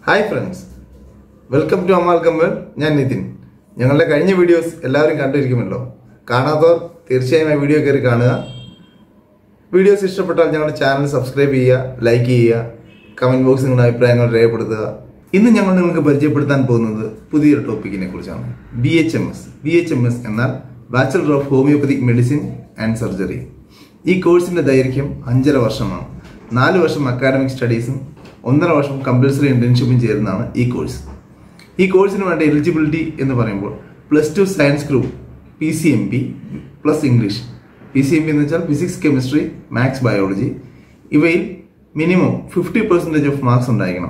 hi friends welcome to അമാൽ കമ്പൽ ഞാൻ നിതിൻ ഞങ്ങളുടെ കഴിഞ്ഞ വീഡിയോസ് എല്ലാവരും കണ്ടിരിക്കുമല്ലോ കാണാത്തവർ തീർച്ചയായും ആ വീഡിയോ കയറി കാണുക വീഡിയോസ് ഇഷ്ടപ്പെട്ടാൽ ഞങ്ങളുടെ ചാനൽ സബ്സ്ക്രൈബ് ചെയ്യുക ലൈക്ക് ചെയ്യുക കമൻറ്റ് ബോക്സിൽ നിങ്ങളുടെ അഭിപ്രായങ്ങൾ രേഖപ്പെടുത്തുക ഇന്ന് ഞങ്ങൾ നിങ്ങൾക്ക് പരിചയപ്പെടുത്താൻ പോകുന്നത് പുതിയൊരു ടോപ്പിക്കിനെ കുറിച്ചാണ് B H M S B H M S എന്നാൽ bachelor of homoeopathic medicine and surgery ഈ കോഴ്സിന്റെ ദൈർഘ്യം അഞ്ചര വർഷമാണ് നാല് വർഷം അക്കാഡമിക് സ്റ്റഡീസും ഒന്നര വർഷം കമ്പൽസറി ഇന്റേൺഷിപ്പും ചേരുന്നതാണ് ഈ കോഴ്സ് ഈ കോഴ്സിന് വേണ്ട എലിജിബിലിറ്റി എന്ന് പറയുമ്പോൾ plus two science group P C M P plus English P C M P എന്ന് വെച്ചാൽ ഫിസിക്സ് കെമിസ്ട്രി മാത്സ് ബയോളജി ഇവയിൽ minimum fifty percentage of marks ഉണ്ടായിരിക്കണം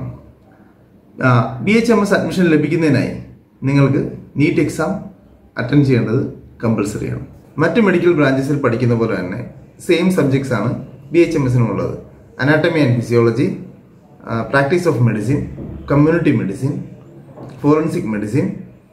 B H M S admission ലഭിക്കുന്നതിനായി നിങ്ങൾക്ക് നീറ്റ് എക്സാം അറ്റൻഡ് ചെയ്യേണ്ടത് കമ്പൽസറിയാണ് മറ്റ് medical ബ്രാഞ്ചസിൽ പഠിക്കുന്ന പോലെ തന്നെ സെയിം സബ്ജക്ട്സ് ആണ് ബി എച്ച് എം എസിനുള്ളത് anatomy and physiology practice of medicine community medicine forensic medicine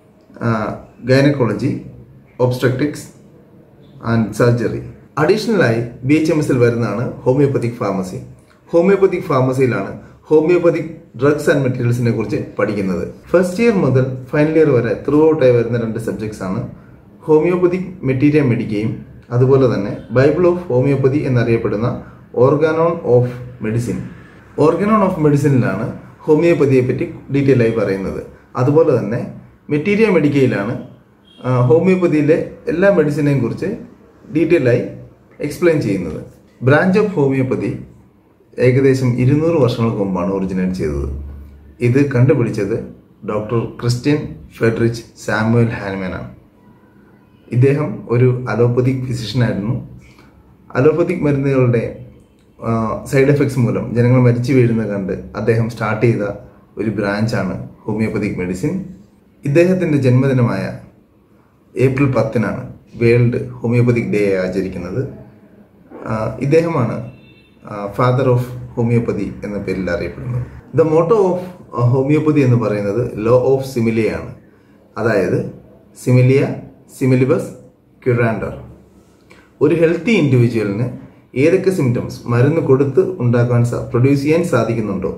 gynaecology obstetrics and surgery അഡീഷണലായി ബി എച്ച് എം എസിൽ വരുന്നതാണ് ഹോമിയോപ്പതിക് ഫാർമസി ഹോമിയോപ്പതിക് ഫാർമസിയിലാണ് ഹോമിയോപ്പതിക് ഡ്രഗ്സ് ആൻഡ് മെറ്റീരിയൽസിനെ കുറിച്ച് പഠിക്കുന്നത് ഫസ്റ്റ് ഇയർ മുതൽ ഫൈനൽ ഇയർ വരെ ത്രൂ ഔട്ടായി വരുന്ന രണ്ട് സബ്ജക്ട്സ് ആണ് ഹോമിയോപ്പതിക് മെറ്റീരിയ മെഡിക്കയും അതുപോലെ തന്നെ ബൈബിൾ ഓഫ് ഹോമിയോപ്പതി എന്നറിയപ്പെടുന്ന organon of medicine organon of മെഡിസിനിലാണ് ഹോമിയോപ്പതിയെ പറ്റി ഡീറ്റെയിൽ ആയി പറയുന്നത് അതുപോലെ തന്നെ മെറ്റീരിയ മെഡിക്കയിലാണ് ആ, ഹോമിയോപ്പതിയിലെ എല്ലാ മെഡിസിനെയും കുറിച്ച് ഡീറ്റെയിൽ ആയി എക്സ്പ്ലെയിൻ ചെയ്യുന്നത് ബ്രാഞ്ച് ഓഫ് ഹോമിയോപ്പതി ഏകദേശം ഇരുന്നൂറ് വർഷങ്ങൾക്ക് മുമ്പാണ് ഒറിജിനേറ്റ് ചെയ്തത് ഇത് കണ്ടുപിടിച്ചത് ഡോക്ടർ ക്രിസ്ത്യൻ ഫെഡറിച്ച് സാമുവൽ ഹാൻമാനാണ് ഇദ്ദേഹം ഒരു അലോപ്പതിക് ഫിസിഷ്യനായിരുന്നു അലോപ്പതിക് മരുന്നുകളുടെ സൈഡ് എഫക്ട്സ് മൂലം ജനങ്ങൾ മരിച്ചു വീഴുന്നത് കണ്ട് അദ്ദേഹം സ്റ്റാർട്ട് ചെയ്ത ഒരു ബ്രാഞ്ചാണ് ഹോമിയോപ്പതിക് മെഡിസിൻ ഇദ്ദേഹത്തിൻ്റെ ജന്മദിനമായ ഏപ്രിൽ പത്തിനാണ് വേൾഡ് ഹോമിയോപ്പതിക് ഡേ ആചരിക്കുന്നത് ആ, ഇദ്ദേഹമാണ് ഫാദർ ഓഫ് ഹോമിയോപ്പതി എന്ന പേരിൽ അറിയപ്പെടുന്നത് ദ മോട്ടോ ഓഫ് ഹോമിയോപ്പതി എന്ന് പറയുന്നത് ലോ ഓഫ് സിമിലിയാണ് അതായത് സിമിലിയ സിമിലിബസ് ക്യുറാൻഡർ ഒരു ഹെൽത്തി ഇൻഡിവിജ്വലിന് ഏതൊക്കെ സിംറ്റംസ് മരുന്ന് കൊടുത്ത് ഉണ്ടാക്കാൻ പ്രൊഡ്യൂസ് ചെയ്യാൻ സാധിക്കുന്നുണ്ടോ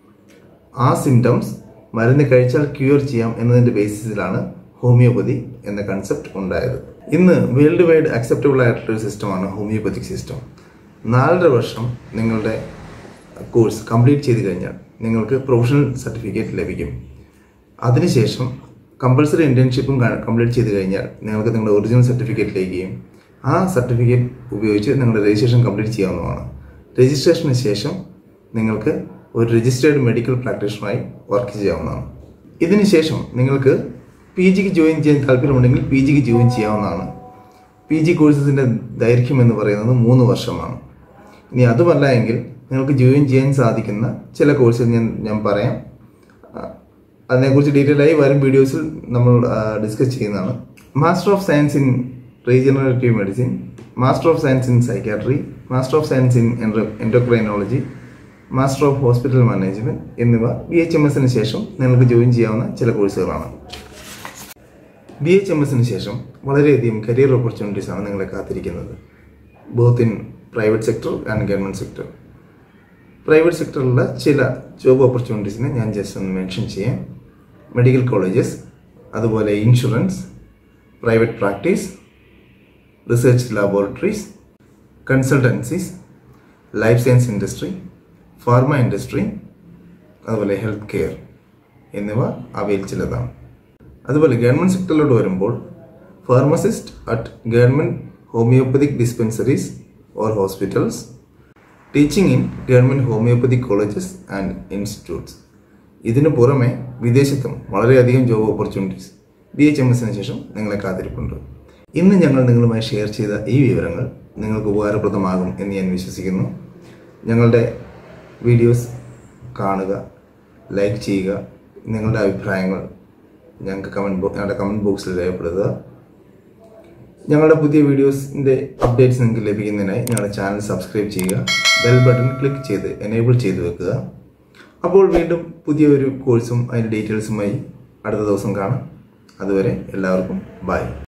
ആ സിംറ്റംസ് മരുന്ന് കഴിച്ചാൽ ക്യൂർ ചെയ്യാം എന്നതിന്റെ ബേസിസിലാണ് ഹോമിയോപ്പതി എന്ന കൺസെപ്റ്റ് ഉണ്ടായത് ഇന്ന് വേൾഡ് വൈഡ് അക്സെപ്റ്റബിൾ ആയിട്ടുള്ള ഒരു സിസ്റ്റമാണ് ഹോമിയോപ്പതിക് സിസ്റ്റം നാലര വർഷം നിങ്ങളുടെ കോഴ്സ് കംപ്ലീറ്റ് ചെയ്ത് കഴിഞ്ഞാൽ നിങ്ങൾക്ക് പ്രൊഫഷണൽ സർട്ടിഫിക്കറ്റ് ലഭിക്കും അതിനുശേഷം കമ്പൾസറി ഇന്റേൺഷിപ്പും കംപ്ലീറ്റ് ചെയ്ത് കഴിഞ്ഞാൽ നിങ്ങൾക്ക് നിങ്ങളുടെ ഒറിജിനൽ സർട്ടിഫിക്കറ്റിലേക്കും ആ സർട്ടിഫിക്കറ്റ് ഉപയോഗിച്ച് നിങ്ങളുടെ രജിസ്ട്രേഷൻ കംപ്ലീറ്റ് ചെയ്യാവുന്നതാണ് രജിസ്ട്രേഷന് ശേഷം നിങ്ങൾക്ക് ഒരു രജിസ്റ്റേർഡ് മെഡിക്കൽ പ്രാക്ടീഷണറായി വർക്ക് ചെയ്യാവുന്നതാണ് ഇതിനുശേഷം നിങ്ങൾക്ക് പി ജിക്ക് ജോയിൻ ചെയ്യാൻ താല്പര്യമുണ്ടെങ്കിൽ പി ജിക്ക് ജോയിൻ ചെയ്യാവുന്നതാണ് പി ജി കോഴ്സസിൻ്റെ ദൈർഘ്യം എന്ന് പറയുന്നത് മൂന്ന് വർഷമാണ് ഇനി അതുമല്ല എങ്കിൽ നിങ്ങൾക്ക് ജോയിൻ ചെയ്യാൻ സാധിക്കുന്ന ചില കോഴ്സുകൾ ഞാൻ ഞാൻ പറയാം ആ, അതിനെക്കുറിച്ച് ഡീറ്റെയിൽ ആയി വരും വീഡിയോസിൽ നമ്മൾ ഡിസ്കസ് ചെയ്യുന്നതാണ് master of science in regenerative medicine master of science in psychiatry master of science in endocrinology master of hospital management എന്നിവ ബി എച്ച് എം എസിന് ശേഷം നിങ്ങൾക്ക് ജോയിൻ ചെയ്യാവുന്ന ചില കോഴ്സുകളാണ് ബി എച്ച് എം എസിന് ശേഷം വളരെയധികം കരിയർ ഓപ്പർച്യൂണിറ്റീസ് ആണ് നിങ്ങളെ കാത്തിരിക്കുന്നത് both in private sector and government sector private സെക്ടറിലുള്ള ചില ജോബ് ഓപ്പർച്യൂണിറ്റീസിനെ ഞാൻ ജസ്റ്റ് ഒന്ന് മെൻഷൻ ചെയ്യാം മെഡിക്കൽ കോളേജസ് അതുപോലെ insurance private practice research laboratories consultancies life science industry pharma industry അതുപോലെ ഹെൽത്ത് കെയർ എന്നിവ അവയിൽ ചിലതാണ് അതുപോലെ ഗവൺമെൻറ് സെക്ടറിലോട്ട് വരുമ്പോൾ pharmacist at government homoeopathic dispensaries or hospitals teaching in government homoeopathic colleges and institutes ഇതിനു പുറമെ വിദേശത്തും വളരെയധികം job opportunities B H M എസിന് ശേഷം നിങ്ങളെ കാത്തിരിപ്പുണ്ട് ഇന്ന് ഞങ്ങൾ നിങ്ങളുമായി ഷെയർ ചെയ്ത ഈ വിവരങ്ങൾ നിങ്ങൾക്ക് ഉപകാരപ്രദമാകും എന്ന് ഞാൻ വിശ്വസിക്കുന്നു ഞങ്ങളുടെ വീഡിയോസ് കാണുക ലൈക്ക് ചെയ്യുക നിങ്ങളുടെ അഭിപ്രായങ്ങൾ ഞങ്ങൾക്ക് കമൻറ്റ് ബോ ഞങ്ങളുടെ കമൻറ്റ് ബോക്സിൽ രേഖപ്പെടുത്തുക ഞങ്ങളുടെ പുതിയ വീഡിയോസിൻ്റെ അപ്ഡേറ്റ്സ് നിങ്ങൾക്ക് ലഭിക്കുന്നതിനായി ഞങ്ങളുടെ ചാനൽ സബ്സ്ക്രൈബ് ചെയ്യുക ബെൽ ബട്ടൺ ക്ലിക്ക് ചെയ്ത് എനേബിൾ ചെയ്ത് വെക്കുക അപ്പോൾ വീണ്ടും പുതിയൊരു കോഴ്സും അതിൻ്റെ ഡീറ്റെയിൽസുമായി അടുത്ത ദിവസം കാണാം അതുവരെ എല്ലാവർക്കും ബൈ